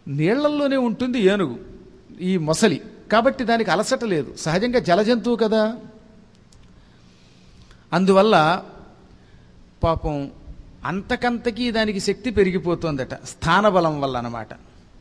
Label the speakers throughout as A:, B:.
A: నీళ్లల్లోనే ఉంటుంది ఏనుగు ఈ మొసలి కాబట్టి దానికి అలసట లేదు సహజంగా జలజంతువు కదా అందువల్ల పాపం అంతకంతకీ దానికి శక్తి పెరిగిపోతుందట స్థానబలం వల్ల అన్నమాట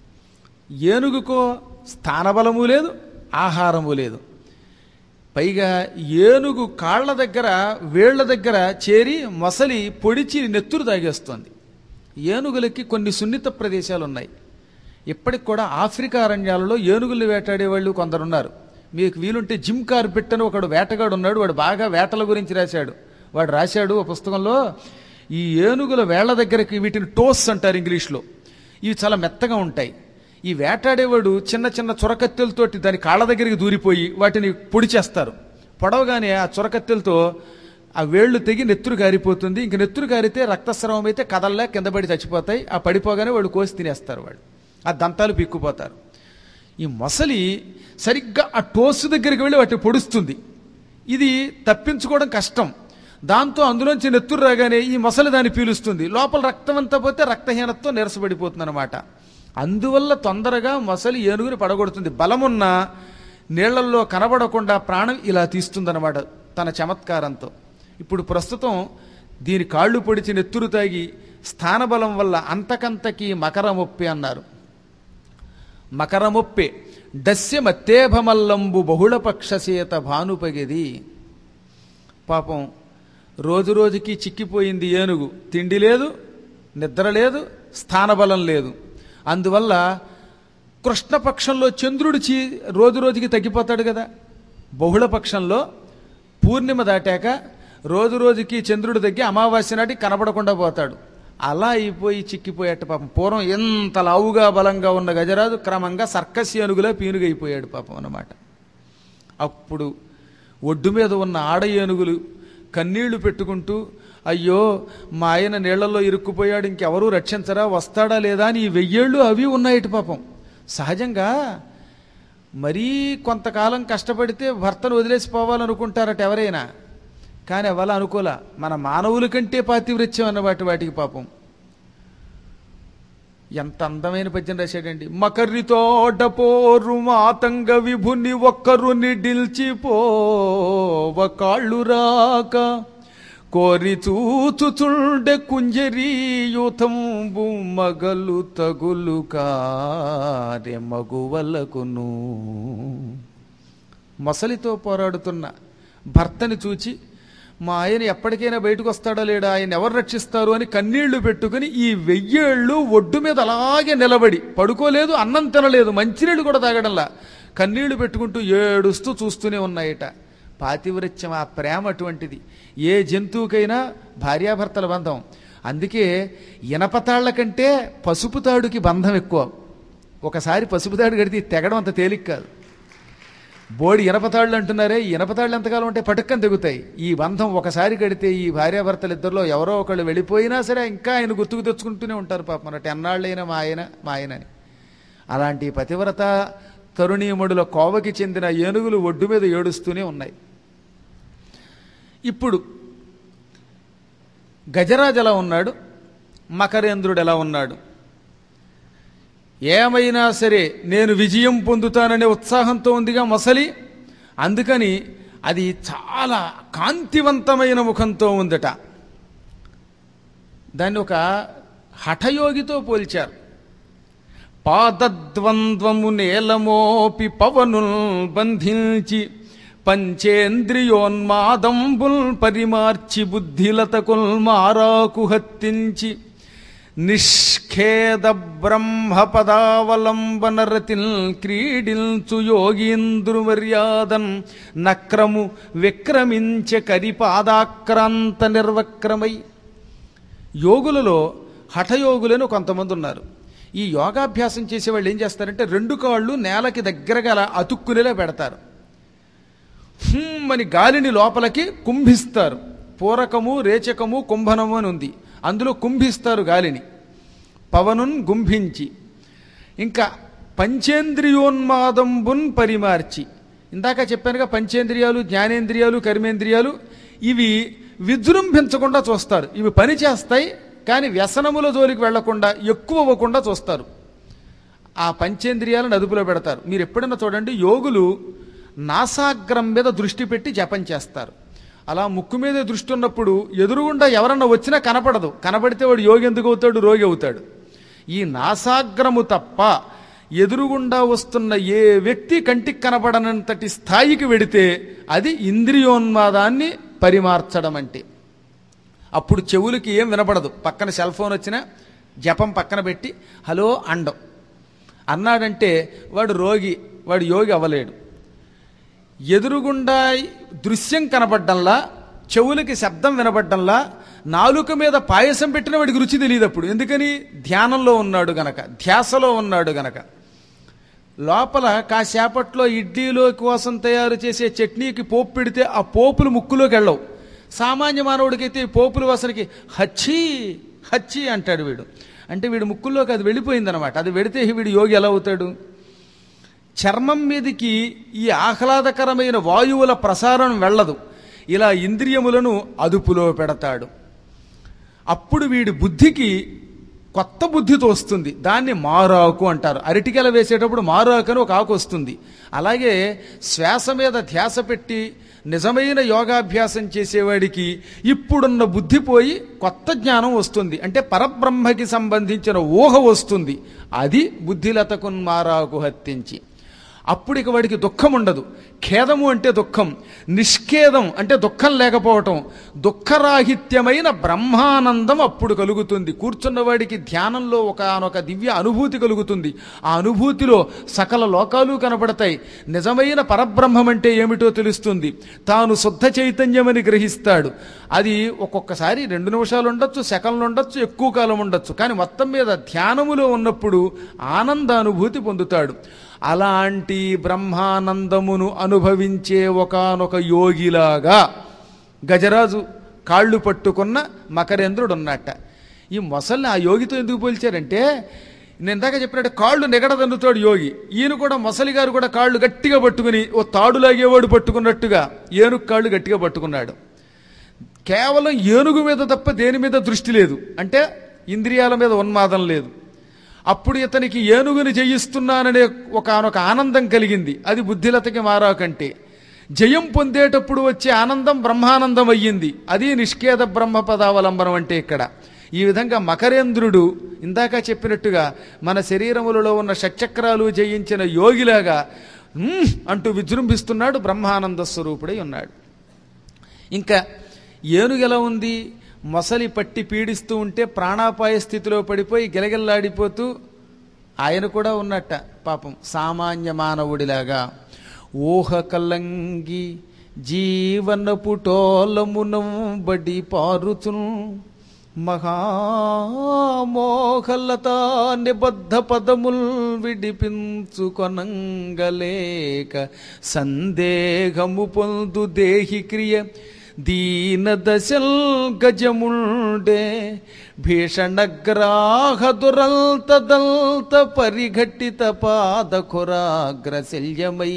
A: ఏనుగుకో స్థానబలము లేదు ఆహారము లేదు పైగా ఏనుగు కాళ్ళ దగ్గర వేళ్ల దగ్గర చేరి మొసలి పొడిచి నెత్తురు తాగేస్తోంది ఏనుగులకి కొన్ని సున్నిత ప్రదేశాలు ఉన్నాయి ఇప్పటికి కూడా ఆఫ్రికా అరణ్యాలలో ఏనుగులు వేటాడే వాళ్ళు కొందరున్నారు మీకు వీలుంటే జిమ్ కార్బెట్ అని ఒకడు వేటగాడు ఉన్నాడు వాడు బాగా వేటల గురించి రాశాడు వాడు రాశాడు ఒక పుస్తకంలో ఈ ఏనుగుల వేళ్ల దగ్గరకి వీటిని టోస్ అంటారు ఇంగ్లీష్లో ఇవి చాలా మెత్తగా ఉంటాయి ఈ వేటాడేవాడు చిన్న చిన్న చొరకత్తెలతోటి దాని కాళ్ళ దగ్గరికి దూరిపోయి వాటిని పొడి చేస్తారు పొడవగానే ఆ చొరకత్తెలతో ఆ వేళ్లు తెగి నెత్తురు కారిపోతుంది ఇంక నెత్తురు కారితే రక్తస్రావం అయితే కదల్లా కింద పడి చచ్చిపోతాయి ఆ పడిపోగానే వాడు కోసి తినేస్తారు వాడు ఆ దంతాలు పిక్కుపోతారు ఈ మొసలి సరిగ్గా ఆ టోసు దగ్గరికి వెళ్ళి వాటిని పొడుస్తుంది ఇది తప్పించుకోవడం కష్టం దాంతో అందులోంచి నెత్తురు రాగానే ఈ మొసలి దాన్ని పీలుస్తుంది లోపల రక్తం అంతా పోతే రక్తహీనతతో నీరసపడిపోతుంది అనమాట అందువల్ల తొందరగా మొసలి ఏనుగుని పడగొడుతుంది బలమున్న నీళ్లల్లో కనబడకుండా ప్రాణం ఇలా తీస్తుందన్నమాట తన చమత్కారంతో ఇప్పుడు ప్రస్తుతం దీని కాళ్ళు పొడిచి నెత్తురు తాగి స్థానబలం వల్ల అంతకంతకి మకరమొప్పి అన్నారు మకరమొప్పే దస్య మత్తేభమల్లంబు బహుళపక్షసేత భానుపగిది పాపం రోజు రోజుకి చిక్కిపోయింది ఏనుగు తిండి లేదు నిద్ర లేదు స్థానబలం లేదు అందువల్ల కృష్ణపక్షంలో చంద్రుడు చీ రోజు రోజుకి తగ్గిపోతాడు కదా బహుళపక్షంలో పూర్ణిమ దాటాక రోజు రోజుకి చంద్రుడు తగ్గి అమావాస్య నాటి కనబడకుండా పోతాడు అలా అయిపోయి చిక్కిపోయాట పాపం పూర్వం ఎంత లావుగా బలంగా ఉన్న గజరాజు క్రమంగా సర్కస్ ఏనుగులా పీనుగైపోయాడు పాపం అన్నమాట అప్పుడు ఒడ్డు మీద ఉన్న ఆడ ఏనుగులు కన్నీళ్లు పెట్టుకుంటూ అయ్యో మా ఆయన నీళ్లలో ఇరుక్కుపోయాడు ఇంకెవరూ రక్షించరా వస్తాడా లేదా అని ఈ వెయ్యేళ్ళు అవి ఉన్నాయిటి పాపం సహజంగా మరీ కొంతకాలం కష్టపడితే భర్తను వదిలేసి పోవాలనుకుంటారట ఎవరైనా కానీ అలా అనుకోలే మన మానవుల కంటే పాతివృత్యం అన్నవాటి వాటికి పాపం ఎంత అందమైన పద్యం రాశాడండి మకర్రితోట పోరు మాతంగ విభుని ఒక్కరుని డిల్చిపోవ కాళ్ళు రాక కోరి చూచుచుండె కుంజరీయుతంబు మగలు తగులు కారె మగువలకును మొసలితో పోరాడుతున్న భర్తని చూచి మా ఆయన ఎప్పటికైనా బయటకు వస్తాడా లేడా ఆయన ఎవరు రక్షిస్తారు అని కన్నీళ్లు పెట్టుకుని ఈ వెయ్యేళ్ళు ఒడ్డు మీద అలాగే నిలబడి పడుకోలేదు అన్నం తినలేదు మంచినీళ్ళు కూడా తాగడంలా కన్నీళ్లు పెట్టుకుంటూ ఏడుస్తూ చూస్తూనే ఉన్నాయట పాతివృత్యం ఆ ప్రేమ అటువంటిది ఏ జంతువుకైనా భార్యాభర్తల బంధం అందుకే ఇనపతాళ్ల కంటే పసుపు తాడుకి బంధం ఎక్కువ ఒకసారి పసుపు తాడు కడితే తెగడం అంత తేలిక కాదు బోడి ఇనపతాళ్ళు అంటున్నారే ఈ ఇనపతాళ్ళు ఎంతకాలం ఉంటే పటుక్కని తెగుతాయి ఈ బంధం ఒకసారి కడితే ఈ భార్యాభర్తలు ఇద్దరిలో ఎవరో ఒకళ్ళు వెళ్ళిపోయినా సరే ఇంకా ఆయన గుర్తుకు తెచ్చుకుంటూనే ఉంటారు పాపం అన్నట్టు ఎన్నాళ్ళైనా మా ఆయన మా ఆయన అని అలాంటి పతివ్రత తరుణీయముడుల కోవకి చెందిన ఏనుగులు ఒడ్డు మీద ఏడుస్తూనే ఉన్నాయి ఇప్పుడు గజరాజు ఎలా ఉన్నాడు మకరేంద్రుడు ఎలా ఉన్నాడు ఏమైనా సరే నేను విజయం పొందుతాననే ఉత్సాహంతో ఉందిగా మొసలి అందుకని అది చాలా కాంతివంతమైన ముఖంతో ఉందట దాన్ని ఒక హఠయోగితో పోల్చారు పాదద్వంద్వము నేలమోపి పవనుల్ బంధించి పంచేంద్రియోన్మాదంబుల్ పరిమార్చి బుద్ధిలతకుల్ మారాకు హత్తించి నిష్ఖేద బ్రహ్మ పదావలంబన రతిల్ క్రీడిల్చు యోగీంద్రు మర్యాదన్ నక్రము విక్రమించ కరిపాదాక్రాంత నిర్వక్రమై యోగులలో హఠయోగులను కొంతమంది ఉన్నారు ఈ యోగాభ్యాసం చేసే వాళ్ళు ఏం చేస్తారంటే రెండు కాళ్ళు నేలకి దగ్గరగా అలా అతుక్కునేలా పెడతారు హ్మ్ అని గాలిని లోపలికి కుంభిస్తారు పూరకము రేచకము కుంభనము అని ఉంది అందులో కుంభిస్తారు గాలిని పవనున్ గుంభించి ఇంకా పంచేంద్రియోన్మాదంబున్ పరిమార్చి ఇందాక చెప్పానుగా పంచేంద్రియాలు జ్ఞానేంద్రియాలు కర్మేంద్రియాలు ఇవి విజృంభించకుండా చూస్తారు ఇవి పని చేస్తాయి కానీ వ్యసనముల జోలికి వెళ్లకుండా ఎక్కువ అవ్వకుండా చూస్తారు ఆ పంచేంద్రియాలను అదుపులో పెడతారు మీరు ఎప్పుడైనా చూడండి యోగులు నాసాగ్రం మీద దృష్టి పెట్టి జపం చేస్తారు అలా ముక్కు మీద దృష్టి ఉన్నప్పుడు ఎదురుగుండా ఎవరన్నా వచ్చినా కనపడదు కనపడితే వాడు యోగి ఎందుకు అవుతాడు రోగి అవుతాడు ఈ నాసాగ్రము తప్ప ఎదురుగుండా వస్తున్న ఏ వ్యక్తి కంటికి కనపడనంతటి స్థాయికి వెడితే అది ఇంద్రియోన్మాదాన్ని పరిమార్చడం అంటే అప్పుడు చెవులకి ఏం వినపడదు పక్కన సెల్ ఫోన్ వచ్చినా జపం పక్కన పెట్టి హలో అండం అన్నాడంటే వాడు రోగి వాడు యోగి అవ్వలేడు ఎదురుగుండా దృశ్యం కనపడ్డంలా చెవులకి శబ్దం వినపడ్డంలా నాలుక మీద పాయసం పెట్టిన వాడికి రుచి తెలియదు అప్పుడు ఎందుకని ధ్యానంలో ఉన్నాడు గనక ధ్యాసలో ఉన్నాడు గనక లోపల కాసేపట్లో ఇడ్లీలో కోసం తయారు చేసే చట్నీకి పోపు పెడితే ఆ పోపులు ముక్కులోకి వెళ్ళవు సామాన్య మానవుడికైతే ఈ పోపుల వాసనకి హచ్చి హచ్చి అంటాడు వీడు అంటే వీడు ముక్కుల్లోకి అది వెళ్ళిపోయిందనమాట అది వెడితే వీడు యోగి ఎలా అవుతాడు చర్మం మీదకి ఈ ఆహ్లాదకరమైన వాయువుల ప్రసారం వెళ్ళదు ఇలా ఇంద్రియములను అదుపులో పెడతాడు అప్పుడు వీడి బుద్ధికి కొత్త బుద్ధితో వస్తుంది దాన్ని మారాకు అంటారు అరటికెల వేసేటప్పుడు మారాకు అని ఒక ఆకు వస్తుంది అలాగే శ్వాస మీద ధ్యాస పెట్టి నిజమైన యోగాభ్యాసం చేసేవాడికి ఇప్పుడున్న బుద్ధి పోయి కొత్త జ్ఞానం వస్తుంది అంటే పరబ్రహ్మకి సంబంధించిన ఊహ వస్తుంది అది బుద్ధిలతకున్ మారాకు హత్తించి అప్పుడు ఇక వాడికి దుఃఖం ఉండదు ఖేదము అంటే దుఃఖం నిష్ఖేదం అంటే దుఃఖం లేకపోవటం దుఃఖరాహిత్యమైన బ్రహ్మానందం అప్పుడు కలుగుతుంది కూర్చున్న వాడికి ధ్యానంలో ఒకనొక దివ్య అనుభూతి కలుగుతుంది ఆ అనుభూతిలో సకల లోకాలు కనపడతాయి నిజమైన పరబ్రహ్మం అంటే ఏమిటో తెలుస్తుంది తాను శుద్ధ చైతన్యమని గ్రహిస్తాడు అది ఒక్కొక్కసారి రెండు నిమిషాలు ఉండొచ్చు సెకండ్లు ఉండొచ్చు ఎక్కువ కాలం ఉండొచ్చు కానీ మొత్తం మీద ధ్యానములో ఉన్నప్పుడు ఆనందానుభూతి పొందుతాడు అలాంటి బ్రహ్మానందమును అనుభవించే ఒకనొక యోగిలాగా గజరాజు కాళ్ళు పట్టుకున్న మకరేంద్రుడు ఉన్నట్ట ఈ మొసల్ని ఆ యోగితో ఎందుకు పోల్చారంటే నేను ఇందాక చెప్పినట్టు కాళ్ళు నెగడదన్నుతాడు యోగి ఈయన కూడా మొసలి గారు కూడా కాళ్ళు గట్టిగా పట్టుకుని ఓ తాడులాగేవాడు పట్టుకున్నట్టుగా ఏనుగు కాళ్ళు గట్టిగా పట్టుకున్నాడు కేవలం ఏనుగు మీద తప్ప దేని మీద దృష్టి లేదు అంటే ఇంద్రియాల మీద ఉన్మాదం లేదు అప్పుడు ఇతనికి ఏనుగుని జయిస్తున్నాననే ఒకనొక ఆనందం కలిగింది అది బుద్ధిలతకి మారాకంటే జయం పొందేటప్పుడు వచ్చే ఆనందం బ్రహ్మానందం అయ్యింది అది నిష్కేద బ్రహ్మ పదావలంబనం అంటే ఇక్కడ ఈ విధంగా మకరేంద్రుడు ఇందాక చెప్పినట్టుగా మన శరీరములలో ఉన్న షట్చక్రాలు జయించిన యోగిలాగా "ఉమ్" అంటూ విజృంభిస్తున్నాడు బ్రహ్మానంద స్వరూపుడై ఉన్నాడు ఇంకా ఏనుగు ఎలా ఉంది మొసలి పట్టి పీడిస్తూ ఉంటే ప్రాణాపాయ స్థితిలో పడిపోయి గిలగిల్లాడిపోతూ ఆయన కూడా ఉన్నట్ట పాపం సామాన్య మానవుడిలాగా ఊహ కల్లంగి జీవనపు టోలమునం బడి పారుచును మహామోహలత నిబద్ధ పదముల్ విడిపించుకొనంగలేక సందేహము పొందు దేహి క్రియ దీన దశల్ గజముండే భీషణగ్రాహ దురల్త దల్త పరిఘటిత పాదఖురాగ్రశల్యమై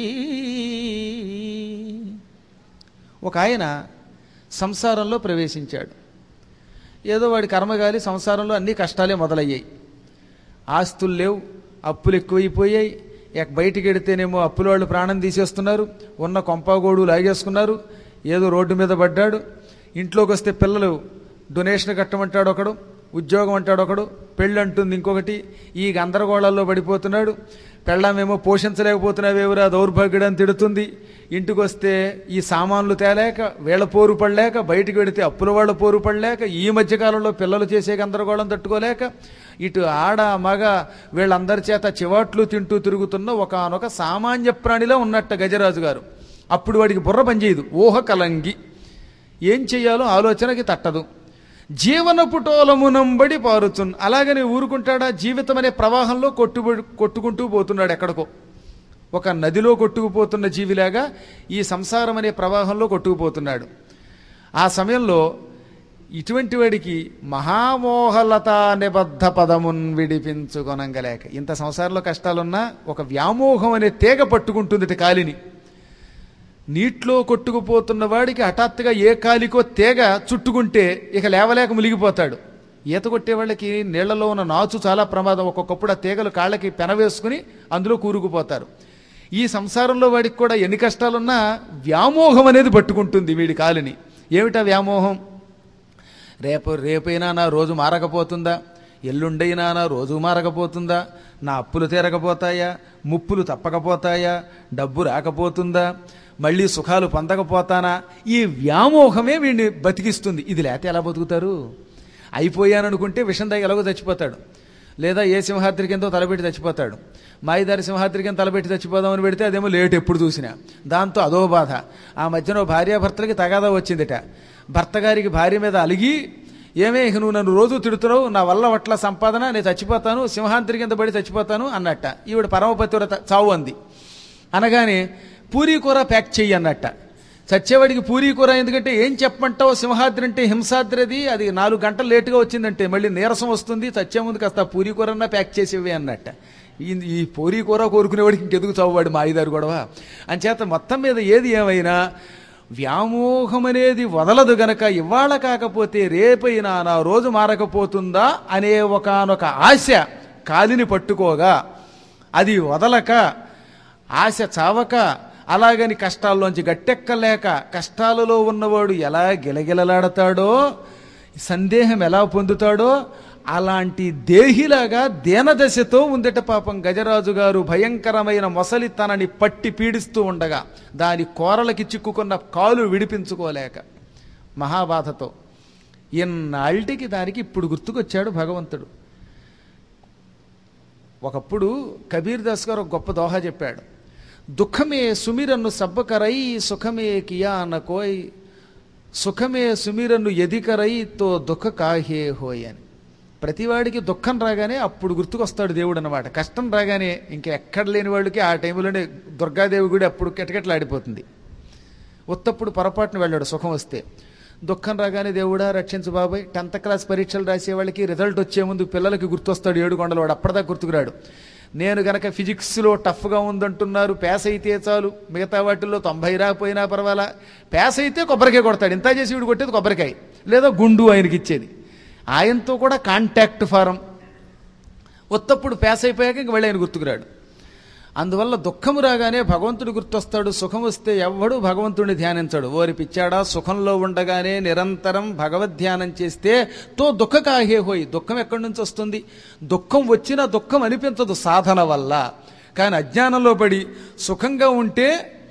A: ఒక ఆయన సంసారంలో ప్రవేశించాడు ఏదో వాడి కర్మగాలి సంసారంలో అన్ని కష్టాలే మొదలయ్యాయి ఆస్తులు లేవు అప్పులు ఎక్కువైపోయాయి ఇక బయటికి వెడితేనేమో అప్పుల వాళ్ళు ప్రాణం తీసేస్తున్నారు ఉన్న కొంపాగోడు లాగేసుకున్నారు ఏదో రోడ్డు మీద పడ్డాడు ఇంట్లోకి వస్తే పిల్లలు డొనేషన్ కట్టమంటాడు ఒకడు ఉద్యోగం అంటాడు ఒకడు పెళ్ళి అంటుంది ఇంకొకటి ఈ గందరగోళాల్లో పడిపోతున్నాడు పెళ్ళామేమో పోషించలేకపోతున్నావేవురా దౌర్భాగ్యుడు అని తిడుతుంది ఇంటికి వస్తే ఈ సామాన్లు తేలేక వీళ్ళ పోరు పడలేక బయటికి వెడితే అప్పుల వాళ్ళ పోరు పడలేక ఈ మధ్యకాలంలో పిల్లలు చేసే గందరగోళం తట్టుకోలేక ఇటు ఆడ మగ వీళ్ళందరి చేత చివాట్లు తింటూ తిరుగుతున్న ఒకనొక సామాన్య ప్రాణిలో ఉన్నట్ట గజరాజు గారు అప్పుడు వాడికి బుర్ర పనిచేయదు ఊహ కలంగి ఏం చెయ్యాలో ఆలోచనకి తట్టదు జీవనపు టోలమునంబడి పారుచున్ అలాగని ఊరుకుంటాడా జీవితం అనే ప్రవాహంలో కొట్టుబడి కొట్టుకుంటూ పోతున్నాడు ఎక్కడికో ఒక నదిలో కొట్టుకుపోతున్న జీవిలాగా ఈ సంసారం అనే ప్రవాహంలో కొట్టుకుపోతున్నాడు ఆ సమయంలో ఇటువంటి వాడికి మహామోహలత నిబద్ధ పదమున్ విడిపించుకొనంగలేక ఇంత సంసారంలో కష్టాలున్నా ఒక వ్యామోహం అనే తీగ పట్టుకుంటుంది కాలిని నీటిలో కొట్టుకుపోతున్న వాడికి హఠాత్తుగా ఏ కాలికో తేగ చుట్టుకుంటే ఇక లేవలేక మునిగిపోతాడు ఈత కొట్టే వాళ్ళకి నీళ్లలో ఉన్న నాచు చాలా ప్రమాదం ఒక్కొక్కప్పుడు ఆ తీగలు కాళ్ళకి పెనవేసుకుని అందులో కూరుకుపోతారు ఈ సంసారంలో వాడికి కూడా ఎన్ని కష్టాలున్నా వ్యామోహం అనేది పట్టుకుంటుంది వీడి కాలిని ఏమిటా వ్యామోహం రేపు రేపైనా నా రోజు మారకపోతుందా ఎల్లుండైనా నా రోజు మారకపోతుందా నా అప్పులు తీరకపోతాయా ముప్పులు తప్పకపోతాయా డబ్బు రాకపోతుందా మళ్ళీ సుఖాలు పొందకపోతానా ఈ వ్యామోహమే వీడిని బతికిస్తుంది ఇది లేకపోతే ఎలా బతుకుతారు అయిపోయాననుకుంటే విషం తాగి ఎలాగో చచ్చిపోతాడు లేదా ఏ సింహాద్రి కిందో తలపెట్టి చచ్చిపోతాడు మాయిదారి సింహాద్రి కింద తలపెట్టి చచ్చిపోదామని పెడితే అదేమో లేట్ ఎప్పుడు చూసినా దాంతో అదో బాధ ఆ మధ్యన ఓ భార్యాభర్తలకి తగాదా వచ్చిందిట భర్త గారికి భార్య మీద అలిగి ఏమే ఇక నువ్వు నన్ను రోజు తిడుతున్నావు నా వల్ల వట్ల సంపాదన నేను చచ్చిపోతాను సింహాద్రి కింద పడి చచ్చిపోతాను అన్నట్ట ఈవిడ పరమపతివ్రత చావు అంది అనగానే పూరీ కూర ప్యాక్ చెయ్యి అన్నట్ట చచ్చేవాడికి పూరీ కూర ఎందుకంటే ఏం చెప్పమంటావు సింహాద్రి అంటే హింసాద్రి అది అది నాలుగు గంటలు లేటుగా వచ్చిందంటే మళ్ళీ నీరసం వస్తుంది చచ్చే ముందు కాస్త ఆ పూరీ కూరన్నా ప్యాక్ చేసేవి అన్నట్ట ఈ ఈ పూరీ కూర కోరుకునేవాడికి ఇంకెందుకు చావువాడు మా ఐదారు గొడవ అంచేత మొత్తం మీద ఏది ఏమైనా వ్యామోహం అనేది వదలదు గనక ఇవాళ కాకపోతే రేపైనా నా రోజు మారకపోతుందా అనే ఒకనొక ఆశ కాలిని పట్టుకోగా అది వదలక ఆశ చావక అలాగని కష్టాల్లోంచి గట్టెక్కలేక కష్టాలలో ఉన్నవాడు ఎలా గిలగిలలాడతాడో సందేహం ఎలా పొందుతాడో అలాంటి దేహిలాగా దేనదశతో ఉందట పాపం గజరాజు గారు భయంకరమైన మొసలి తనని పట్టి పీడిస్తూ ఉండగా దాని కోరలకి చిక్కుకున్న కాలు విడిపించుకోలేక మహాబాధతో ఇన్నాళ్ళకి దానికి ఇప్పుడు గుర్తుకొచ్చాడు భగవంతుడు ఒకప్పుడు కబీర్ దాస్ గారు ఒక గొప్ప దోహా చెప్పాడు దుఃఖమే సుమిరన్ను సబ్బకరై సుఖమే కియాన కోయ్ సుఖమే సుమిరన్ను ఎదికరై తో దుఃఖ కాహే హోయ్ అని ప్రతివాడికి దుఃఖం రాగానే అప్పుడు గుర్తుకొస్తాడు దేవుడు అనమాట కష్టం రాగానే ఇంకా ఎక్కడ లేని వాళ్ళకి ఆ టైంలోనే దుర్గాదేవి కూడా అప్పుడు కెటకెట్లాడిపోతుంది ఉత్తప్పుడు పొరపాటున వెళ్ళాడు సుఖం వస్తే దుఃఖం రాగానే దేవుడా రక్షించు బాబాయ్ టెన్త్ క్లాస్ పరీక్షలు రాసే వాళ్ళకి రిజల్ట్ వచ్చే ముందు పిల్లలకి గుర్తొస్తాడు ఏడు కొండలు వాడు అప్పటిదాకా గుర్తుకురాడు నేను గనక ఫిజిక్స్లో టఫ్గా ఉందంటున్నారు ప్యాస్ అయితే చాలు మిగతా వాటిల్లో తొంభై రాకపోయినా పర్వాలా ప్యాస్ అయితే కొబ్బరికాయ కొడతాడు ఇంత చేసి వీడు కొట్టేది కొబ్బరికాయ లేదా గుండు ఆయనకి ఇచ్చేది ఆయనతో కూడా కాంటాక్ట్ ఫారం ఉత్తప్పుడు ప్యాస్ అయిపోయాక ఇంక వెళ్ళి ఆయన గుర్తుకురాడు అందువల్ల దుఃఖము రాగానే భగవంతుడు గుర్తొస్తాడు సుఖం వస్తే ఎవ్వడు భగవంతుడిని ధ్యానించడు ఓరి పిచ్చాడా సుఖంలో ఉండగానే నిరంతరం భగవద్ధ్యానం చేస్తే తో దుఃఖ కాహే హోయి దుఃఖం ఎక్కడి నుంచి వస్తుంది దుఃఖం వచ్చినా దుఃఖం అనిపించదు సాధన వల్ల కానీ అజ్ఞానంలో పడి సుఖంగా ఉంటే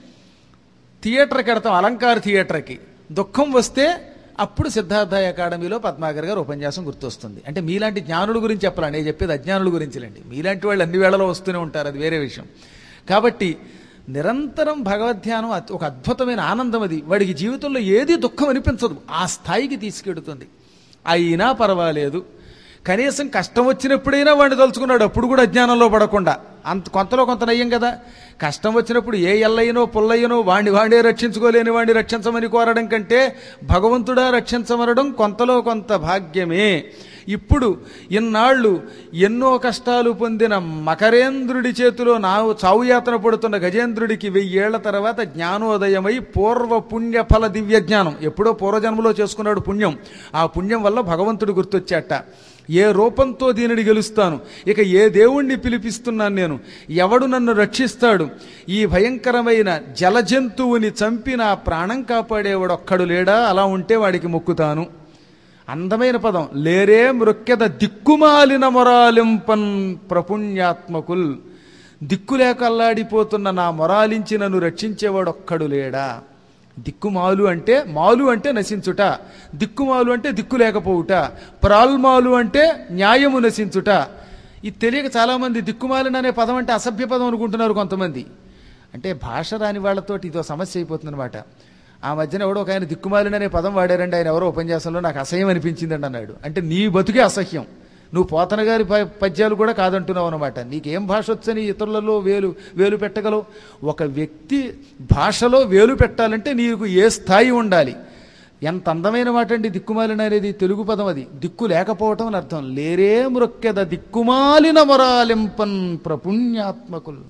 A: థియేటర్కి వెడతాం అలంకార థియేటర్కి దుఃఖం వస్తే అప్పుడు సిద్ధార్థ అకాడమీలో పద్మాకర్ గారు ఉపన్యాసం గుర్తొస్తుంది అంటే మీలాంటి జ్ఞానుల గురించి చెప్పాలండి నేను చెప్పేది అజ్ఞానుల గురించిలేండి మీలాంటి వాళ్ళు అన్ని వేళలో వస్తూనే ఉంటారు అది వేరే విషయం కాబట్టి నిరంతరం భగవద్ధ్యానం అత్- ఒక అద్భుతమైన ఆనందం అది వాడికి జీవితంలో ఏది దుఃఖం అనిపించదు ఆ స్థాయికి తీసుకెడుతుంది అయినా పర్వాలేదు కనీసం కష్టం వచ్చినప్పుడైనా వాడిని తలుచుకున్నాడు అప్పుడు కూడా అజ్ఞానంలో పడకుండా అంత కొంతలో కొంత నయ్యం కదా కష్టం వచ్చినప్పుడు ఏ ఎల్లయ్యనో పుల్లయ్యనో వాణ్ణి వాడే రక్షించుకోలేని వాడిని రక్షించమని కోరడం కంటే భగవంతుడా రక్షించమనడం కొంతలో కొంత భాగ్యమే ఇప్పుడు ఇన్నాళ్ళు ఎన్నో కష్టాలు పొందిన మకరేంద్రుడి చేతిలో నా చావుయాతన పడుతున్న గజేంద్రుడికి వెయ్యేళ్ల తర్వాత జ్ఞానోదయమై పూర్వ పుణ్య ఫల దివ్య జ్ఞానం ఎప్పుడో పూర్వజన్మలో చేసుకున్నాడు పుణ్యం ఆ పుణ్యం వల్ల భగవంతుడు గుర్తొచ్చాట ఏ రూపంతో దీనిని గెలుస్తాను ఇక ఏ దేవుణ్ణి పిలిపిస్తున్నాను నేను ఎవడు నన్ను రక్షిస్తాడు ఈ భయంకరమైన జలజంతువుని చంపి నా ప్రాణం కాపాడేవాడు ఒక్కడు లేడా అలా ఉంటే వాడికి మొక్కుతాను అందమైన పదం లేరే మృక్కెద దిక్కుమాలిన మొరాలింపన్ ప్రపుణ్యాత్మకుల్ దిక్కులేక అల్లాడిపోతున్న నా మొరాలించి నన్ను రక్షించేవాడు ఒక్కడు లేడా దిక్కుమాలు అంటే మాలు అంటే నశించుట దిక్కుమాలు అంటే దిక్కు లేకపోవుట ప్రాల్మాలు అంటే న్యాయము నశించుట ఇది తెలియక చాలామంది దిక్కుమాలిన అనే పదం అంటే అసభ్య పదం అనుకుంటున్నారు కొంతమంది అంటే భాష రాని వాళ్ళతోటి ఇదో సమస్య అయిపోతుందన్నమాట ఆ మధ్యన ఎవడో ఒక ఆయన దిక్కుమాలిన అనే పదం వాడారండి ఆయన ఎవరో ఉపన్యాసంలో నాకు అసహ్యం అనిపించిందండి అన్నాడు అంటే నీ బతుకే అసహ్యం నువ్వు పోతన గారి ప- పద్యాలు కూడా కాదంటున్నావు అనమాట నీకేం భాష వచ్చని ఇతరులలో వేలు వేలు పెట్టగలవు ఒక వ్యక్తి భాషలో వేలు పెట్టాలంటే నీకు ఏ స్థాయి ఉండాలి ఎంత అందమైన మాట అండి దిక్కుమాలిన అనేది తెలుగు పదం అది దిక్కు లేకపోవటం అని అర్థం లేరే మృక్కెద దిక్కుమాలిన మొరాలింపన్ ప్రపుణ్యాత్మకులు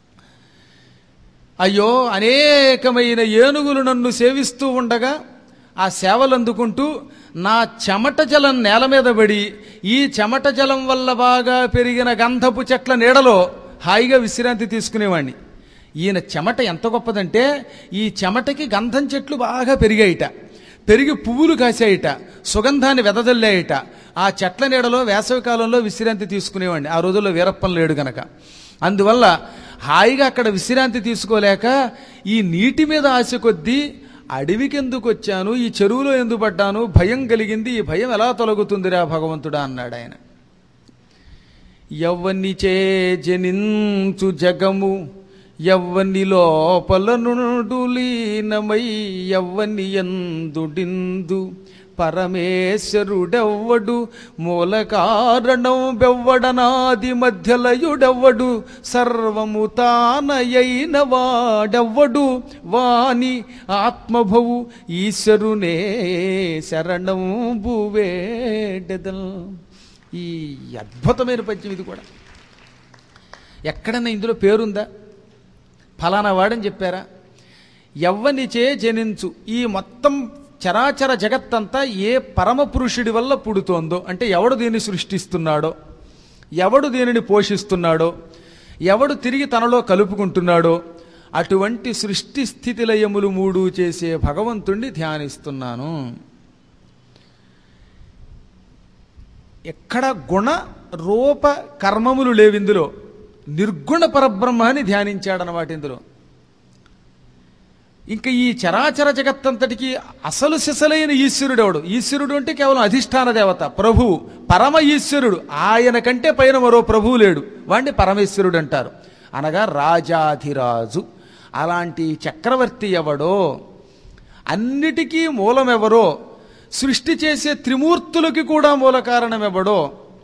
A: అయ్యో అనేకమైన ఏనుగులు నన్ను సేవిస్తూ ఉండగా ఆ సేవలు అందుకుంటూ నా చెమట జలం నేల మీద పడి ఈ చెమట జలం వల్ల బాగా పెరిగిన గంధపు చెట్ల నీడలో హాయిగా విశ్రాంతి తీసుకునేవాడిని ఈయన చెమట ఎంత గొప్పదంటే ఈ చెమటకి గంధం చెట్లు బాగా పెరిగాయిట పెరిగి పువ్వులు కాసాయిట సుగంధాన్ని వెదజల్లాయిట ఆ చెట్ల నీడలో వేసవి కాలంలో విశ్రాంతి తీసుకునేవాడిని ఆ రోజుల్లో వీరప్పం లేడు గనక అందువల్ల హాయిగా అక్కడ విశ్రాంతి తీసుకోలేక ఈ నీటి మీద ఆశ కొద్దీ అడవికి ఎందుకు వచ్చాను ఈ చెరువులో ఎందుకు పడ్డాను భయం కలిగింది ఈ భయం ఎలా తొలగుతుందిరా భగవంతుడా అన్నాడు ఆయన ఎవ్వని చే జనించు జగము ఎవ్వని లోపల నుండు లీనమై ఎవ్వని ఎందుడిందు పరమేశ్వరుడెవ్వడు మూల కారణం బెవ్వడనాది మధ్యలయుడెవ్వడు సర్వము తానయైన వాడెవ్వడు వాని ఆత్మభవు ఈశ్వరునే శరణం భువేడెదల్ ఈ అద్భుతమైన పద్యం ఇది కూడా ఎక్కడన్నా ఇందులో పేరుందా ఫలానా వాడని చెప్పారా ఎవ్వనిచే జనించు ఈ మొత్తం చరాచర జగత్తంతా ఏ పరమ పురుషుడి వల్ల పుడుతోందో అంటే ఎవడు దీన్ని సృష్టిస్తున్నాడో ఎవడు దీనిని పోషిస్తున్నాడో ఎవడు తిరిగి తనలో కలుపుకుంటున్నాడో అటువంటి సృష్టి స్థితి లయములు మూడు చేసే భగవంతుణ్ణి ధ్యానిస్తున్నాను ఎక్కడ గుణ రూప కర్మములు లేవిందులో నిర్గుణ పరబ్రహ్మాన్ని ధ్యానించాడనమాట ఇందులో ఇంకా ఈ చరాచర జగత్తంతటికి అసలు సిసలైన ఈశ్వరుడు ఎవడు ఈశ్వరుడు అంటే కేవలం అధిష్టాన దేవత ప్రభువు పరమ ఈశ్వరుడు ఆయన కంటే పైన మరో ప్రభువు లేడు వాడిని పరమేశ్వరుడు అంటారు అనగా రాజాధిరాజు అలాంటి చక్రవర్తి ఎవడో అన్నిటికీ మూలమెవరో సృష్టి చేసే త్రిమూర్తులకి కూడా మూల కారణమెవడో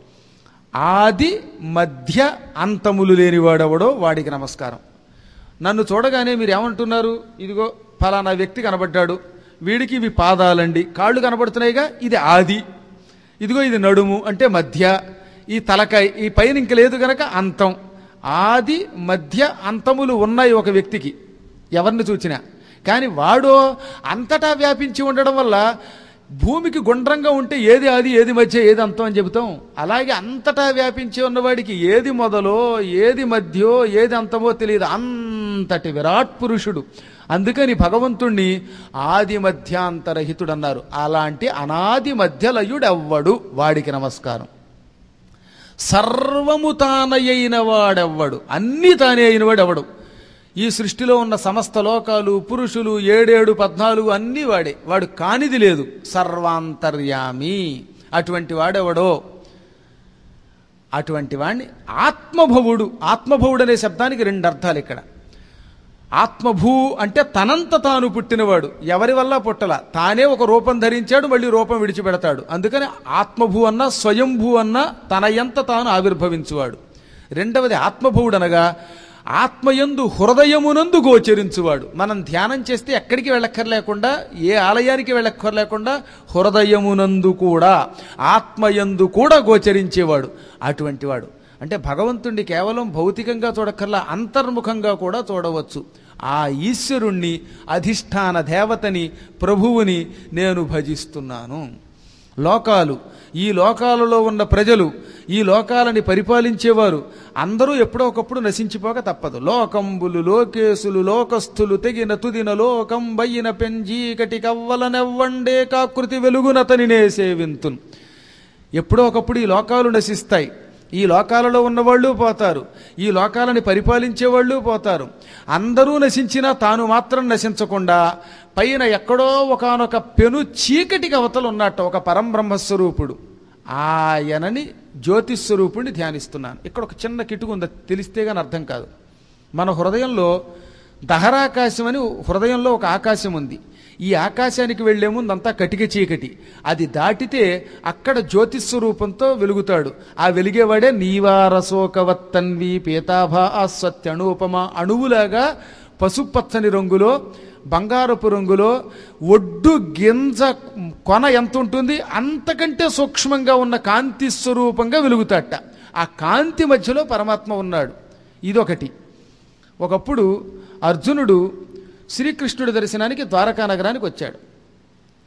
A: ఆది మధ్య అంతములు లేనివాడెవడో వాడికి నమస్కారం నన్ను చూడగానే మీరు ఏమంటున్నారు ఇదిగో ఫలానా వ్యక్తి కనబడ్డాడు వీడికి ఇవి పాదాలండి కాళ్ళు కనబడుతున్నాయిగా ఇది ఆది ఇదిగో ఇది నడుము అంటే మధ్య ఈ తలకాయ ఈ పైన ఇంక లేదు గనక అంతం ఆది మధ్య అంతములు ఉన్నాయి ఒక వ్యక్తికి ఎవరిని చూచినా కానీ వాడు అంతటా వ్యాపించి ఉండడం వల్ల భూమికి గుండ్రంగా ఉంటే ఏది ఆది ఏది మధ్య ఏది అంతం అని చెబుతాం అలాగే అంతటా వ్యాపించి ఉన్నవాడికి ఏది మొదలో ఏది మధ్యో ఏది అంతమో తెలియదు అంతటి విరాట్ పురుషుడు అందుకని భగవంతుణ్ణి ఆది మధ్యాంతరహితుడు అన్నారు అలాంటి అనాది మధ్యలయుడెవ్వడు వాడికి నమస్కారం సర్వము తానయైన వాడెవ్వడు అన్నీ తానే అయిన వాడెవడు ఈ సృష్టిలో ఉన్న సమస్త లోకాలు పురుషులు ఏడేడు పద్నాలుగు అన్నీ వాడే వాడు కానిది లేదు సర్వాంతర్యామి అటువంటి వాడెవడో అటువంటి వాణ్ణి ఆత్మభవుడు ఆత్మభవుడు అనే శబ్దానికి రెండు అర్థాలు ఇక్కడ ఆత్మభూ అంటే తనంత తాను పుట్టినవాడు ఎవరి వల్ల పుట్టల తానే ఒక రూపం ధరించాడు మళ్ళీ రూపం విడిచిపెడతాడు అందుకని ఆత్మభూ అన్న స్వయంభూ అన్న తన ఎంత తాను ఆవిర్భవించువాడు రెండవది ఆత్మభవుడు అనగా ఆత్మయందు హృదయమునందు గోచరించువాడు మనం ధ్యానం చేస్తే ఎక్కడికి వెళ్ళక్కర్లేకుండా ఏ ఆలయానికి వెళ్ళక్కర్లేకుండా హృదయమునందు కూడా ఆత్మయందు కూడా గోచరించేవాడు అటువంటి వాడు అంటే భగవంతుణ్ణి కేవలం భౌతికంగా చూడక్కర్లా అంతర్ముఖంగా కూడా చూడవచ్చు ఆ ఈశ్వరుణ్ణి అధిష్టాన దేవతని ప్రభువుని నేను భజిస్తున్నాను లోకాలు ఈ లోకాలలో ఉన్న ప్రజలు ఈ లోకాలని పరిపాలించేవారు అందరూ ఎప్పుడో ఒకప్పుడు నశించిపోక తప్పదు లోకంబులు లోకేశులు లోకస్థులు తెగిన తుదిన లోకం బయ్యిన పెంజీకటి కవ్వలనెవ్వండే కాకృతి వెలుగునతనినే సేవింతున్ ఎప్పుడో ఒకప్పుడు ఈ లోకాలు నశిస్తాయి ఈ లోకాలలో ఉన్నవాళ్ళు పోతారు ఈ లోకాలని పరిపాలించే వాళ్ళు పోతారు అందరూ నశించినా తాను మాత్రం నశించకుండా పైన ఎక్కడో ఒకనొక పెను చీకటికి అవతలు ఉన్నట్టు ఒక పరంబ్రహ్మస్వరూపుడు ఆయనని జ్యోతిస్వరూపుడిని ధ్యానిస్తున్నాను ఇక్కడ ఒక చిన్న కిటుకు ఉంది తెలిస్తే కానీ అర్థం కాదు మన హృదయంలో దహరాకాశం అని హృదయంలో ఒక ఆకాశం ఉంది ఈ ఆకాశానికి వెళ్లే ముందు అంతా కటిక చీకటి అది దాటితే అక్కడ జ్యోతిస్వరూపంతో వెలుగుతాడు ఆ వెలిగేవాడే నీవారశోకవత్తన్వి పీతాభా అస్వత్యణూపమ అణువులాగా పసుపచ్చని రంగులో బంగారపు రంగులో ఒడ్డు గింజ కొన ఎంత ఉంటుంది అంతకంటే సూక్ష్మంగా ఉన్న కాంతి స్వరూపంగా వెలుగుతాట ఆ కాంతి మధ్యలో పరమాత్మ ఉన్నాడు ఇదొకటి ఒకప్పుడు అర్జునుడు శ్రీకృష్ణుడి దర్శనానికి ద్వారకా నగరానికి వచ్చాడు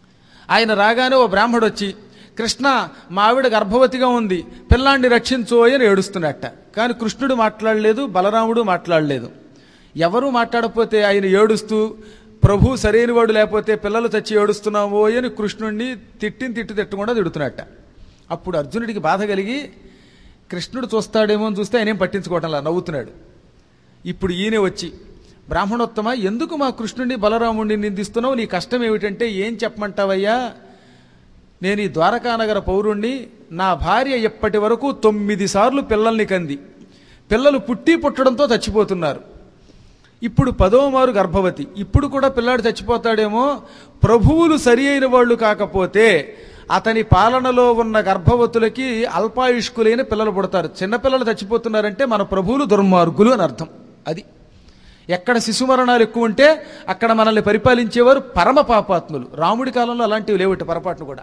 A: ఆయన రాగానే ఓ బ్రాహ్మడు వచ్చి కృష్ణ మా ఆవిడ గర్భవతిగా ఉంది పిల్లాన్ని రక్షించు అని ఏడుస్తున్నట్ట కానీ కృష్ణుడు మాట్లాడలేదు బలరాముడు మాట్లాడలేదు ఎవరు మాట్లాడకపోతే ఆయన ఏడుస్తూ ప్రభు సరైన వాడు లేకపోతే పిల్లలు చచ్చి ఏడుస్తున్నామో అని కృష్ణుడిని తిట్టిని తిట్టు తిట్టకుండా తిడుతున్నట్ట అప్పుడు అర్జునుడికి బాధ కలిగి కృష్ణుడు చూస్తాడేమో అని చూస్తే ఆయన ఏం పట్టించుకోవటంలా నవ్వుతున్నాడు ఇప్పుడు ఈయనే వచ్చి బ్రాహ్మణోత్తమ ఎందుకు మా కృష్ణుడిని బలరాముడిని నిందిస్తున్నావు నీ కష్టం ఏమిటంటే ఏం చెప్పమంటావయ్యా నేను ఈ ద్వారకానగర పౌరుణ్ణి నా భార్య ఇప్పటి వరకు తొమ్మిది సార్లు పిల్లల్ని కంది పిల్లలు పుట్టి పుట్టడంతో చచ్చిపోతున్నారు ఇప్పుడు పదో మారు గర్భవతి ఇప్పుడు కూడా పిల్లాడు చచ్చిపోతాడేమో ప్రభువులు సరి అయిన వాళ్ళు కాకపోతే అతని పాలనలో ఉన్న గర్భవతులకి అల్పాయుష్కులైన పిల్లలు పుడతారు చిన్నపిల్లలు చచ్చిపోతున్నారంటే మన ప్రభువులు దుర్మార్గులు అని అర్థం అది ఎక్కడ శిశు మరణాలు ఎక్కువ ఉంటే అక్కడ మనల్ని పరిపాలించేవారు పరమ పాపాత్ములు రాముడి కాలంలో అలాంటివి లేవట పొరపాటును కూడా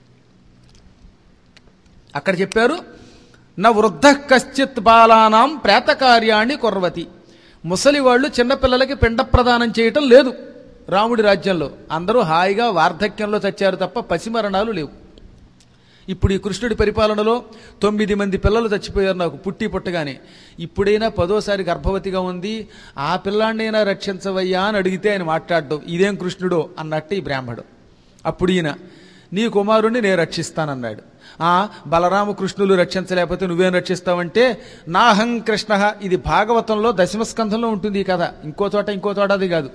A: అక్కడ చెప్పారు నా వృద్ధ కశ్చిత్ బాలానాం ప్రేతకార్యాన్ని కొర్వతి ముసలి వాళ్ళు చిన్నపిల్లలకి పిండ ప్రదానం చేయటం లేదు రాముడి రాజ్యంలో అందరూ హాయిగా వార్ధక్యంలో చచ్చారు తప్ప పసిమరణాలు లేవు ఇప్పుడు ఈ కృష్ణుడి పరిపాలనలో తొమ్మిది మంది పిల్లలు చచ్చిపోయారు నాకు పుట్టి పుట్టగానే ఇప్పుడైనా పదోసారి గర్భవతిగా ఉంది ఆ పిల్లాన్నైనా రక్షించవయ్యా అని అడిగితే ఆయన మాట్లాడడం ఇదేం కృష్ణుడో అన్నట్టు ఈ బ్రాహ్మడు అప్పుడు ఈయన నీ కుమారుణ్ణి నేను రక్షిస్తానన్నాడు ఆ బలరామ కృష్ణులు రక్షించలేకపోతే నువ్వేం రక్షిస్తావంటే నాహం కృష్ణ ఇది భాగవతంలో దశమస్కంధంలో ఉంటుంది ఈ కథ ఇంకో చోట ఇంకో చోట అది కాదు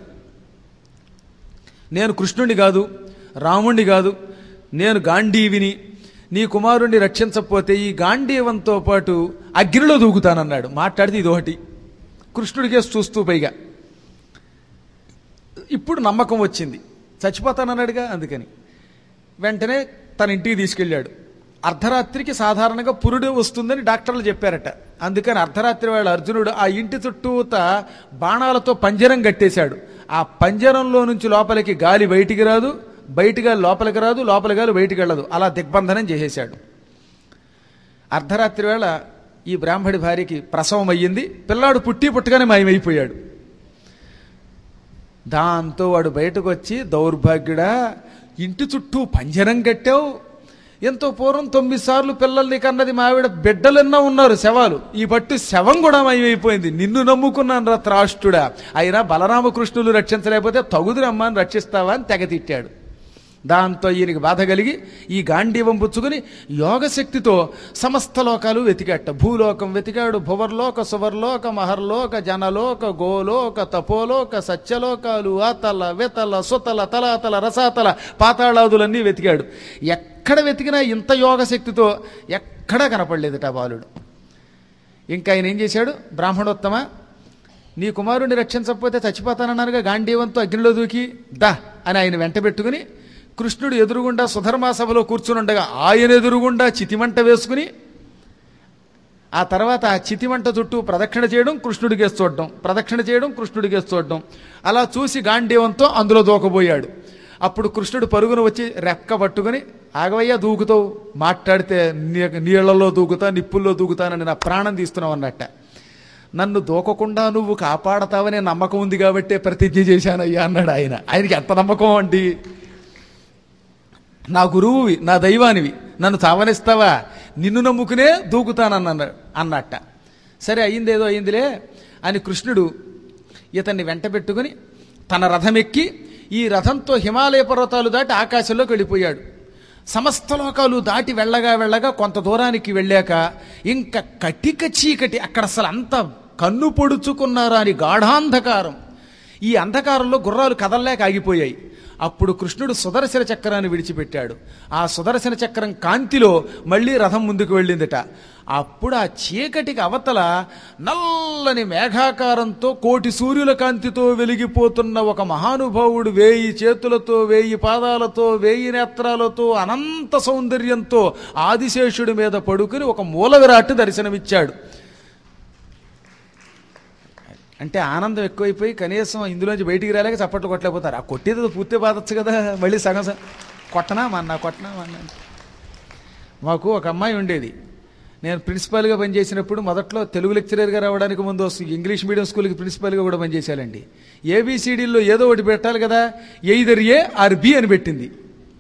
A: నేను కృష్ణుణ్ణి కాదు రాముణ్ణి కాదు నేను గాంధీవిని నీ కుమారుణ్ణి రక్షించకపోతే ఈ గాంధీవంతో పాటు అగ్నిలో దూకుతానన్నాడు మాట్లాడితే ఇదొకటి కృష్ణుడికేసి చూస్తూ పైగా ఇప్పుడు నమ్మకం వచ్చింది చచ్చిపోతానన్నాడుగా అందుకని వెంటనే తన ఇంటికి తీసుకెళ్ళాడు అర్ధరాత్రికి సాధారణంగా పురుడు వస్తుందని డాక్టర్లు చెప్పారట అందుకని అర్ధరాత్రి వేళ అర్జునుడు ఆ ఇంటి చుట్టూత బాణాలతో పంజరం కట్టేశాడు ఆ పంజరంలో నుంచి లోపలికి గాలి బయటికి రాదు బయటి గాలి లోపలికి రాదు లోపల గాలి బయటికి వెళ్ళదు అలా దిగ్బంధనం చేసేశాడు అర్ధరాత్రి వేళ ఈ బ్రాహ్మడి భార్యకి ప్రసవం అయ్యింది పిల్లాడు పుట్టి పుట్టగానే మాయమైపోయాడు దాంతో వాడు బయటకు వచ్చి దౌర్భాగ్యుడా ఇంటి చుట్టూ పంజరం కట్టావు ఎంతో పూర్వం తొమ్మిది సార్లు పిల్లల్ని కన్నది మా ఆవిడ బిడ్డలెన్నో ఉన్నారు శవాలు ఈ పట్టు శవం కూడా మాయమైపోయింది నిన్ను నమ్ముకున్నాను రా త్రాష్టుడా అయినా బలరామకృష్ణులు రక్షించలేకపోతే తగుదురమ్మా అని రక్షిస్తావా అని తెగ తిట్టాడు దాంతో ఈయనకి బాధ కలిగి ఈ గాంధీవం పుచ్చుకుని యోగశక్తితో సమస్త లోకాలు వెతికాట భూలోకం వెతికాడు భువర్లోక సువర్లోక మహర్లోక జనలోక గోలోక తపోలోక సత్యలోకాలు ఆతల వెతల సుతల తలాతల రసాతల పాతాళాదులన్నీ వెతికాడు ఎక్కడ వెతికినా ఇంత యోగశక్తితో ఎక్కడా కనపడలేదట ఆ బాలుడు ఇంకా ఆయన ఏం చేశాడు బ్రాహ్మణోత్తమ నీ కుమారుణ్ణి రక్షించకపోతే చచ్చిపోతానన్నారుగా గాంధీవంతో అగ్నిలో దూకి దా అని ఆయన వెంట పెట్టుకుని కృష్ణుడు ఎదురుగుండా సుధర్మా సభలో కూర్చునుండగా ఆయన ఎదురుగుండా చితిమంట వేసుకుని ఆ తర్వాత ఆ చితిమంట చుట్టూ ప్రదక్షిణ చేయడం కృష్ణుడికేసి చూడడం ప్రదక్షిణ చేయడం కృష్ణుడికేసి చూడడం అలా చూసి గాంధీవంతో అందులో దూకబోయాడు అప్పుడు కృష్ణుడు పరుగున వచ్చి రెక్క పట్టుకుని ఆగవయ్యా దూకుతావు మాట్లాడితే నీ- నీళ్లలో దూకుతా నిప్పుల్లో దూకుతానని నా ప్రాణం తీస్తున్నావు అన్నట్ట నన్ను దూకకుండా నువ్వు కాపాడతావనే నమ్మకం ఉంది కాబట్టే ప్రతిజ్ఞ చేశానయ్యా అన్నాడు ఆయన ఆయనకి ఎంత నమ్మకం అండి నా గురువువి నా దైవానివి నన్ను చావనిస్తావా నిన్ను నమ్ముకునే దూకుతానన్న అన్నట్ట సరే అయిందేదో అయిందిలే అని కృష్ణుడు ఇతన్ని వెంట పెట్టుకుని తన రథం ఎక్కి ఈ రథంతో హిమాలయ పర్వతాలు దాటి ఆకాశంలోకి వెళ్ళిపోయాడు సమస్త లోకాలు దాటి వెళ్ళగా వెళ్ళగా కొంత దూరానికి వెళ్ళాక ఇంకా కటిక చీకటి అక్కడ అసలు అంత కన్ను పొడుచుకున్నారా అని గాఢాంధకారం ఈ అంధకారంలో గుర్రాలు కదల్లేక ఆగిపోయాయి అప్పుడు కృష్ణుడు సుదర్శన చక్రాన్ని విడిచిపెట్టాడు ఆ సుదర్శన చక్రం కాంతిలో మళ్ళీ రథం ముందుకు వెళ్ళిందిట అప్పుడు ఆ చీకటికి అవతల నల్లని మేఘాకారంతో కోటి సూర్యుల కాంతితో వెలిగిపోతున్న ఒక మహానుభావుడు వేయి చేతులతో వేయి పాదాలతో వేయి నేత్రాలతో అనంత సౌందర్యంతో ఆదిశేషుడి మీద పడుకుని ఒక మూల విరాట్ దర్శనమిచ్చాడు అంటే ఆనందం ఎక్కువైపోయి కనీసం ఇందులోంచి బయటికి రాలేక చప్పట్లు కొట్టలేకపోతారు ఆ కొట్టేది పూర్తి బాధచ్చు కదా మళ్ళీ సగం సగం కొట్టనా మన్నా కొట్టనా మన్నా మాకు ఒక అమ్మాయి ఉండేది నేను ప్రిన్సిపాల్గా పనిచేసినప్పుడు మొదట్లో తెలుగు లెక్చరర్గా రావడానికి ముందు వస్తు- ఇంగ్లీష్ మీడియం స్కూల్కి ప్రిన్సిపాల్గా కూడా పనిచేశానండి ఏబిసిడీల్లో ఏదో ఒకటి పెట్టాలి కదా ఎయిదర్ ఏ ఆర్ బి అని పెట్టింది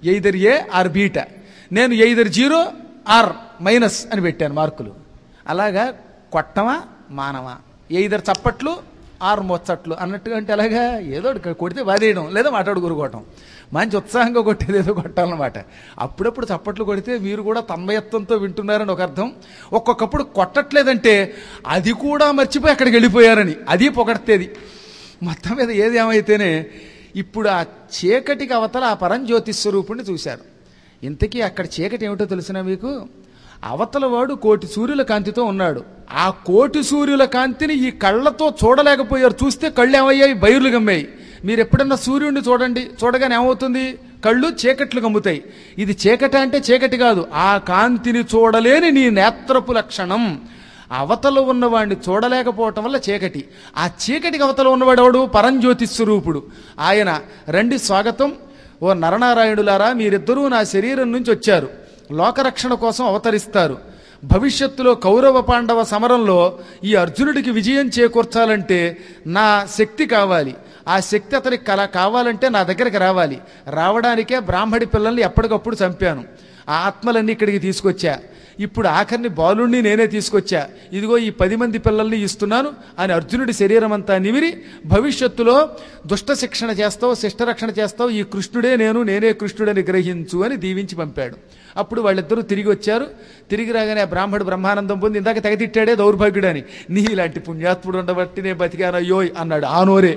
A: ఎయిదర్ ఏ ఆర్ బీట నేను ఎయిదర్ జీరో ఆర్ మైనస్ అని పెట్టాను మార్కులు అలాగా కొట్టమా మానవా ఎయిదర్ చప్పట్లు ఆర్ మొచ్చట్లు అన్నట్టుగా అంటే అలాగా ఏదో ఒకటి కొడితే వాదేయడం లేదా మాట్లాడుకురుకోవటం మంచి ఉత్సాహంగా కొట్టేది ఏదో కొట్టాలన్నమాట అప్పుడప్పుడు చప్పట్లు కొడితే మీరు కూడా తన్మయత్వంతో వింటున్నారని ఒక అర్థం ఒక్కొక్కప్పుడు కొట్టట్లేదంటే అది కూడా మర్చిపోయి అక్కడికి వెళ్ళిపోయారని అది పొగడతేది మొత్తం మీద ఏది ఏమైతేనే ఇప్పుడు ఆ చీకటికి అవతల ఆ పరంజ్యోతి స్వరూపుణ్ణి చూశారు ఇంతకీ అక్కడ చీకటి ఏమిటో తెలిసిన మీకు అవతల వాడు కోటి సూర్యుల కాంతితో ఉన్నాడు ఆ కోటి సూర్యుల కాంతిని ఈ కళ్ళతో చూడలేకపోయారు చూస్తే కళ్ళు ఏమయ్యాయి బయర్లు గమ్మాయి మీరు ఎప్పుడన్నా సూర్యుడిని చూడండి చూడగానే ఏమవుతుంది కళ్ళు చీకట్లు గమ్ముతాయి ఇది చీకటి అంటే చీకటి కాదు ఆ కాంతిని చూడలేని నీ నేత్రపు లక్షణం అవతల ఉన్నవాడిని చూడలేకపోవటం వల్ల చీకటి ఆ చీకటికి అవతల ఉన్నవాడు ఎవడు పరంజ్యోతి స్వరూపుడు ఆయన రండి స్వాగతం ఓ నరనారాయణులారా మీరిద్దరూ నా శరీరం నుంచి వచ్చారు లోకరక్షణ కోసం అవతరిస్తారు భవిష్యత్తులో కౌరవ పాండవ సమరంలో ఈ అర్జునుడికి విజయం చేకూర్చాలంటే నా శక్తి కావాలి ఆ శక్తి అతనికి కల కావాలంటే నా దగ్గరికి రావాలి రావడానికే బ్రాహ్మడి పిల్లల్ని ఎప్పటికప్పుడు చంపాను ఆ ఆత్మలన్నీ ఇక్కడికి తీసుకొచ్చా ఇప్పుడు ఆఖరిని బాలుణ్ణి నేనే తీసుకొచ్చా ఇదిగో ఈ పది మంది పిల్లల్ని ఇస్తున్నాను అని అర్జునుడి శరీరం అంతా నిమిరి భవిష్యత్తులో దుష్ట శిక్షణ చేస్తావు శిష్టరక్షణ చేస్తావు ఈ కృష్ణుడే నేను నేనే కృష్ణుడని గ్రహించు అని దీవించి పంపాడు అప్పుడు వాళ్ళిద్దరూ తిరిగి వచ్చారు తిరిగి రాగానే ఆ బ్రాహ్మడు బ్రహ్మానందం పొంది ఇందాక తెగతిట్టాడే దౌర్భాగ్యుడని నీ ఇలాంటి పుణ్యాత్ముడు ఉండబట్టి నేను బతికానయ్యోయ్ అన్నాడు ఆ నోరే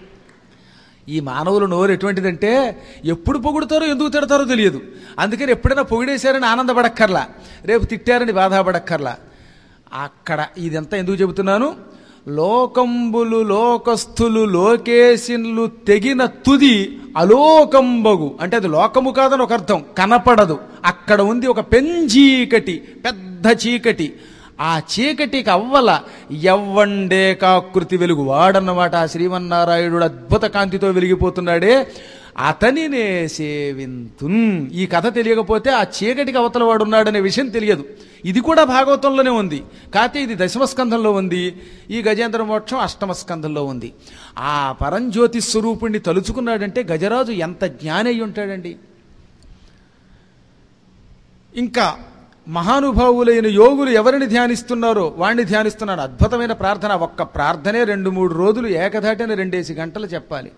A: ఈ మానవుల నోరు ఎటువంటిదంటే ఎప్పుడు పొగుడుతారో ఎందుకు తిడతారో తెలియదు అందుకని ఎప్పుడైనా పొగిడేశారని ఆనందపడక్కర్లా రేపు తిట్టారని బాధపడక్కర్లా అక్కడ ఇదంతా ఎందుకు చెబుతున్నాను లోకంబులు లోకస్థులు లోకేశిన్లు తెగిన తుది అలోకంబగు అంటే అది లోకము కాదని ఒక అర్థం కనపడదు అక్కడ ఉంది ఒక పెంచీకటి పెద్ద చీకటి ఆ చీకటికి అవ్వల ఎవ్వండే కాకృతి వెలుగు వాడన్నమాట ఆ శ్రీమన్నారాయణుడు అద్భుత కాంతితో వెలిగిపోతున్నాడే అతనినే సేవింతున్ ఈ కథ తెలియకపోతే ఆ చీకటికి అవతల వాడు ఉన్నాడనే విషయం తెలియదు ఇది కూడా భాగవతంలోనే ఉంది కాకపోతే ఇది దశమ స్కంధంలో ఉంది ఈ గజేంద్ర మోక్షం అష్టమ స్కంధంలో ఉంది ఆ పరంజ్యోతి స్వరూపుణ్ణి తలుచుకున్నాడంటే గజరాజు ఎంత జ్ఞాని అయి ఉంటాడండి ఇంకా మహానుభావులైన యోగులు ఎవరిని ధ్యానిస్తున్నారో వాణ్ణి ధ్యానిస్తున్నాడు అద్భుతమైన ప్రార్థన ఒక్క ప్రార్థనే రెండు మూడు రోజులు ఏకధాటిన రెండేసి గంటలు చెప్పాలి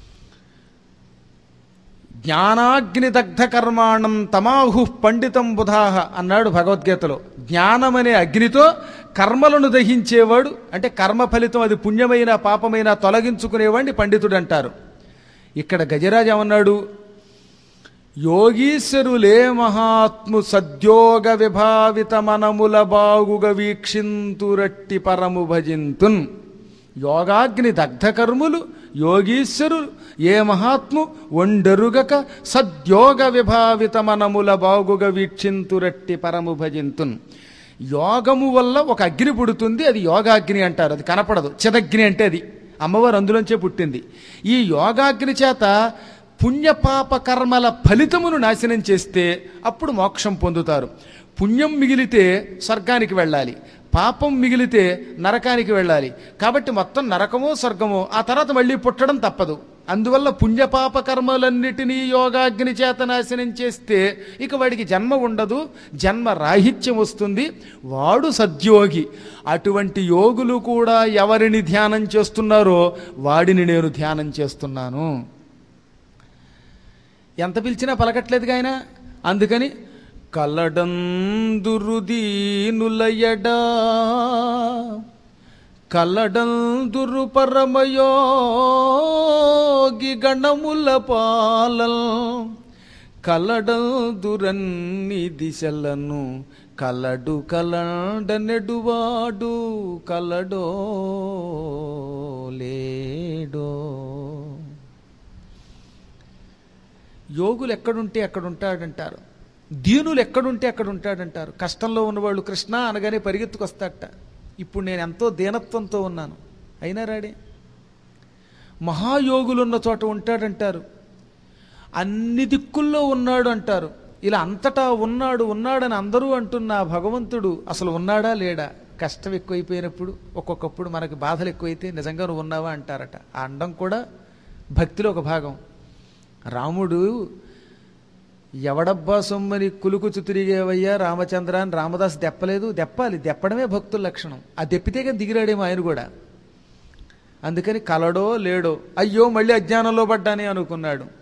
A: జ్ఞానాగ్ని దగ్ధ కర్మాణం తమాహు పండితం బుధాహ అన్నాడు భగవద్గీతలో జ్ఞానమనే అగ్నితో కర్మలను దహించేవాడు అంటే కర్మ ఫలితం అది పుణ్యమైన పాపమైన తొలగించుకునేవాడిని పండితుడు అంటారు ఇక్కడ గజరాజు ఏమన్నాడు యోగీశ్వరులే మహాత్ము సద్యోగ విభావిత మనముల బాగుగ వీక్షింతురట్టి పరము భజింతున్ యోగాగ్ని దగ్ధ కర్ములు యోగీశ్వరులు ఏ మహాత్ము ఒండరుగక సద్యోగ విభావిత మనముల బాగుగ వీక్షింతురట్టి పరము భజింతున్ యోగము వల్ల ఒక అగ్ని పుడుతుంది అది యోగాగ్ని అంటారు అది కనపడదు చిదగ్ని అంటే అది అమ్మవారు అందులోంచే పుట్టింది ఈ యోగాగ్ని చేత పుణ్యపాప కర్మల ఫలితమును నాశనం చేస్తే అప్పుడు మోక్షం పొందుతారు పుణ్యం మిగిలితే స్వర్గానికి వెళ్ళాలి పాపం మిగిలితే నరకానికి వెళ్ళాలి కాబట్టి మొత్తం నరకమో స్వర్గమో ఆ తర్వాత మళ్ళీ పుట్టడం తప్పదు అందువల్ల పుణ్యపాప కర్మలన్నిటినీ యోగాగ్ని చేత నాశనం చేస్తే ఇక వాడికి జన్మ ఉండదు జన్మ రాహిత్యం వస్తుంది వాడు సద్యోగి అటువంటి యోగులు కూడా ఎవరిని ధ్యానం చేస్తున్నారో వాడిని నేను ధ్యానం చేస్తున్నాను ఎంత పిలిచినా పలకట్లేదుగా ఆయన అందుకని కలడందురుదీనులయడా కలడందురు పరమయోగి గణముల పాలల్ కలడందురన్ని దిశలను కలడు కలడనెడువాడు కలడో లేడో యోగులు ఎక్కడుంటే అక్కడ ఉంటాడంటారు దీనులు ఎక్కడుంటే అక్కడ ఉంటాడంటారు కష్టంలో ఉన్నవాళ్ళు కృష్ణ అనగానే పరిగెత్తుకొస్తాడట ఇప్పుడు నేను ఎంతో దీనత్వంతో ఉన్నాను అయినా రాడే మహాయోగులు ఉన్న చోట ఉంటాడంటారు అన్ని దిక్కుల్లో ఉన్నాడు అంటారు ఇలా అంతటా ఉన్నాడు ఉన్నాడని అందరూ అంటున్న ఆ భగవంతుడు అసలు ఉన్నాడా లేడా కష్టం ఎక్కువైపోయినప్పుడు ఒక్కొక్కప్పుడు మనకి బాధలు ఎక్కువైతే నిజంగా నువ్వు ఉన్నావా అంటారట ఆ అండం కూడా భక్తిలో ఒక భాగం రాముడు ఎవడబ్బా సొమ్మని కులుకుచు తిరిగేవయ్యా రామచంద్ర అని రామదాస్ దెప్పలేదు దెప్పాలి దెప్పడమే భక్తుల లక్షణం ఆ దెప్పితే కానీ దిగిరాడేమో ఆయన కూడా అందుకని కలడో లేడో అయ్యో మళ్ళీ అజ్ఞానంలో పడ్డానే అనుకున్నాడు